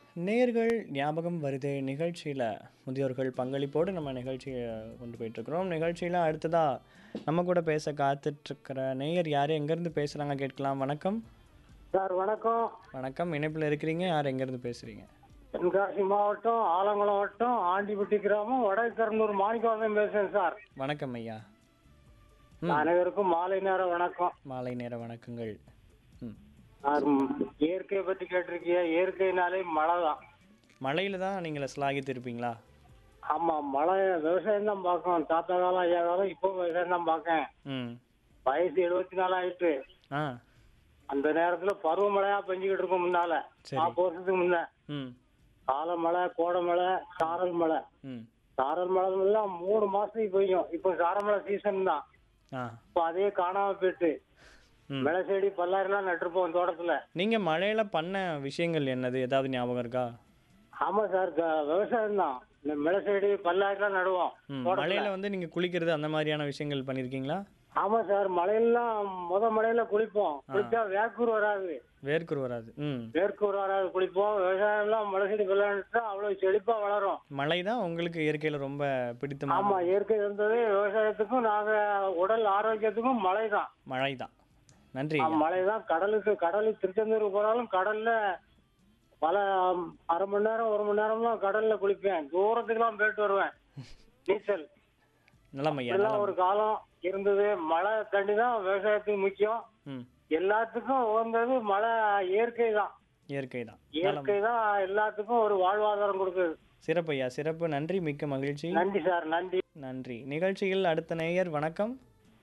நேர்கள் ஞாபகம் வருது நிகழ்ச்சியில் முதியோர்கள் பங்களிப்போடு நம்ம நிகழ்ச்சியை கொண்டு போயிட்டுருக்குறோம் நிகழ்ச்சியில் அடுத்ததாக நம்ம கூட பேச காத்துட்ருக்கிற நேயர் யார் எங்கேருந்து பேசுகிறாங்க கேட்கலாம் வணக்கம் சார் வணக்கம் வணக்கம் இணைப்பில் இருக்கிறீங்க யார் எங்கேருந்து பேசுகிறீங்க தென்காசி மாவட்டம் ஆலங்குளம் வட்டம் ஆண்டிப்பட்டி கிராமம் வடக்கரனூர் மாணிக்கவாசம் பேசுறேன் சார் வணக்கம் ஐயா ம் அனைவருக்கும் மாலை நேரம் வணக்கம் மாலை நேர வணக்கங்கள் ம் சார் ம், இயற்கையை பத்தி கேட்டிருக்கீங்க இயற்கைனாலே மழை தான் மழையில் தான் நீங்கள் ஸ்லாகித்திருப்பீங்களா ஆமா மழை விவசாயம் தான் பார்க்கணும் தாத்தா காலம் ஐயா காலம் இப்போ விவசாயம் தான் பார்க்கேன் ம் வயசு எழுபத்தி நாலு ஆயிட்டு ஆ அந்த நேரத்துல பருவமழையா பெஞ்சுக்கிட்டு இருக்கும் முன்னால சரி. நாற்பது வருஷத்துக்கு முன்ன ம் கால மழை கோடை மழை சாரல் மழை ம் சாரல் மழை எல்லாம் மூணு மாசத்துக்கு பெய்யும் இப்போ சாரமழை சீசன் தான் ஆ இப்போ அதே காணாம போயிட்டு ம் மிளகு செடி பல்லாரிலாம் நட்டுருப்போம் தோட்டத்துல நீங்க மழையில பண்ண விஷயங்கள் என்னது ஏதாவது ஞாபகம் இருக்கா ஆமா சார் க- விவசாயம் தான் இந்த மிளகு செடி பல்லாரிலாம் நடுவோம் ம் தோட்டத்துல. மழையில வந்து நீங்க குளிக்கிறது அந்த மாதிரியான விஷயங்கள் பண்ணிருக்கீங்களா ஆமா சார் மழையெல்லாம் முத மழையில குளிப்போம் குளிச்சா வேக்கூர் வராது வேர்க்குரு வராது ம் வேர்க்கூர் வராது குளிப்போம் விவசாயம் எல்லாம் மிளகு செடி பல்லாரிட்டா அவ்வளவு செழிப்பா வளரும் மழை தான் உங்களுக்கு இயற்கையில ரொம்ப பிடித்தமான ஆமா இயற்கை இருந்தது விவசாயத்துக்கும் நாங்க உடல் ஆரோக்கியத்துக்கும் மழை தான் மழை தான் நன்றி ஐயா. மழை தான் கடலுக்கு கடலுக்கு திருச்செந்தூர் போனாலும் கடல்ல பல ம், அரை மணி நேரம் ஒரு மணி நேரம்லாம் கடல்ல குளிப்பேன் தூரத்துக்குலாம் போயிட்டு வருவேன் நீச்சல் நலம் ஐயா இதெல்லாம் நலம் ஒரு காலம் இருந்தது மழை தண்ணி தான் விவசாயத்துக்கு முக்கியம் ம் எல்லாத்துக்கும் உகந்தது மழை இயற்கை தான் இயற்கை தான் நலம் இயற்கை தான் எல்லாத்துக்கும் ஒரு வாழ்வாதாரம் கொடுக்குது சிறப்பு ஐயா சிறப்பு நன்றி மிக்க மகிழ்ச்சி நன்றி சார் நன்றி நன்றி நிகழ்ச்சியில் அடுத்த நேயர் வணக்கம்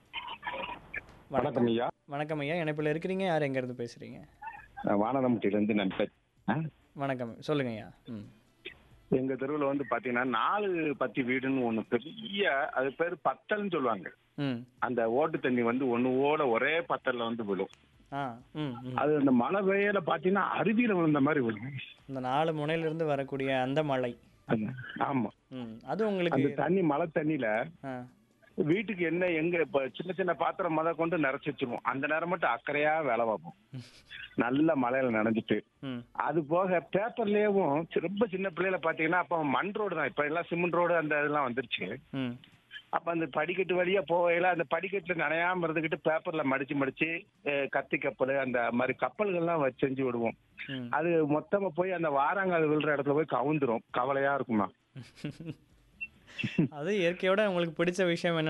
வணக்கம் ஐயா வணக்கம் ஐயா இணைப்பில் இருக்கிறீங்க யார் எங்கேருந்து பேசுறீங்க வானரம்பட்டியிலேருந்து நான் பேசுறேன் வணக்கம் சொல்லுங்க ஐயா ம் எங்க தெருவில் வந்து பாத்தீங்கன்னா நாலு பத்தி வீடுன்னு ஒண்ணு பெரிய அது பேர் பத்தல்னு சொல்லுவாங்க ம் அந்த ஓட்டு தண்ணி வந்து ஒண்ணு ஓட ஒரே பத்தல்ல வந்து விழும் ஆ ம் ம் அது அந்த மழை பெய்யல பாத்தீங்கன்னா அருவியில விழுந்த மாதிரி விழும் இந்த நாலு முனையிலிருந்து வரக்கூடிய அந்த மழை அது- ஆமா ம் அது உங்களுக்கு அந்த தண்ணி மழை தண்ணியில ஆ வீட்டுக்கு என்ன எங்க இப்ப சின்ன சின்ன பாத்திரம் முத கொண்டு நிறைச்சு வச்சிருவோம் அந்த நேரம் மட்டும் அக்கறையா வேலை பார்ப்போம் நல்ல மழையில நனைஞ்சிட்டு ம் அது போக பேப்பர்லயும் ரொம்ப சின்ன பிள்ளைல பாத்தீங்கன்னா அப்ப மண் ரோடு தான் இப்ப எல்லாம் சிமெண்ட் ரோடு அந்த இதெல்லாம் வந்துருச்சு ம் அப்ப அந்த படிக்கட்டு வழியா போகையில அந்த படிக்கட்டுல நனையாம இருந்துகிட்டு பேப்பர்ல மடிச்சு மடிச்சு அஹ், கத்தி கப்பல் அந்த மாதிரி கப்பல்கள்லாம் வச்சு செஞ்சு விடுவோம் ம் அது மொத்தமா போய் அந்த வாராங்கால் விழுற இடத்துல போய் கவுந்துரும் கவலையா இருக்குமா அது இயற்கையோட உங்களுக்கு பிடிச்ச விஷயம் என்ன